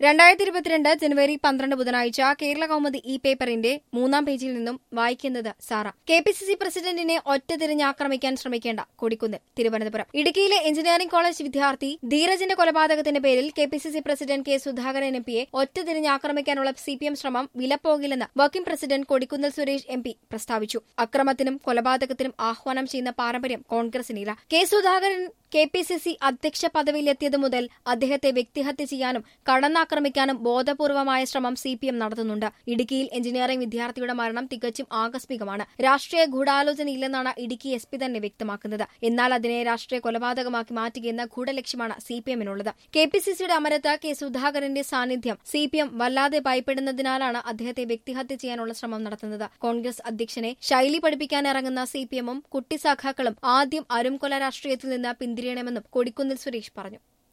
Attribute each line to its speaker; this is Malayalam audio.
Speaker 1: രണ്ടായിരത്തി ഇരുപത്തിരണ്ട് ജനുവരി പന്ത്രണ്ട് ബുധനാഴ്ച കേരള കൗമുദി ഇ പേപ്പറിന്റെ മൂന്നാം പേജിൽ നിന്നും വായിക്കുന്നത് Sara K P C C പ്രസിഡന്റിനെ ഒറ്റ തിരിഞ്ഞാക്രമിക്കാൻ ശ്രമിക്കേണ്ട കൊടിക്കുന്നിൽ തിരുവനന്തപുരം ഇടുക്കിയിലെ എഞ്ചിനീയറിംഗ് കോളേജ് വിദ്യാർത്ഥി ധീരജിന്റെ കൊലപാതകത്തിന്റെ പേരിൽ K P C C president K Sudhakaran M പിയെ ഒറ്റ തിരിഞ്ഞാക്രമിക്കാനുള്ള സി പി എം ശ്രമം വിലപ്പോകില്ലെന്ന് working president Kodikunnil Suresh M P പ്രസ്താവിച്ചു അക്രമത്തിനും കൊലപാതകത്തിനും ആഹ്വാനം ചെയ്യുന്ന പാരമ്പര്യം കോൺഗ്രസിനില്ല K Sudhakaran K P C C അധ്യക്ഷ പദവിയിലെത്തിയതു മുതൽ അദ്ദേഹത്തെ വ്യക്തിഹത്യ ചെയ്യാനും കടന്നാക്രമിക്കാനും ബോധപൂർവമായ ശ്രമം സി പി എം നടത്തുന്നുണ്ട് ഇടുക്കിയിൽ എഞ്ചിനീയറിംഗ് വിദ്യാർത്ഥിയുടെ മരണം തികച്ചും ആകസ്മികമാണ് രാഷ്ട്രീയ ഗൂഢാലോചനയില്ലെന്നാണ് ഇടുക്കി എസ് പി തന്നെ വ്യക്തമാക്കുന്നത് എന്നാൽ അതിനെ രാഷ്ട്രീയ കൊലപാതകമാക്കി മാറ്റുകയെന്ന ഗൂഢലക്ഷ്യമാണ് സി പി എമ്മിനുള്ളത് കെ പി സി സിയുടെ അമരത്ത് കെ സുധാകരന്റെ സാന്നിധ്യം സി പി എം വല്ലാതെ ഭയപ്പെടുന്നതിനാലാണ് അദ്ദേഹത്തെ വ്യക്തിഹത്യ ചെയ്യാനുള്ള ശ്രമം നടത്തുന്നത് കോൺഗ്രസ് അധ്യക്ഷനെ ശൈലി പഠിപ്പിക്കാൻ ഇറങ്ങുന്ന സി പി എമ്മും കുട്ടി സഖാക്കളും ആദ്യം അരുംകൊല രാഷ്ട്രീയത്തിൽ നിന്ന് പിന്തിരിയണമെന്നും കൊടിക്കുന്നിൽ സുരേഷ് പറഞ്ഞു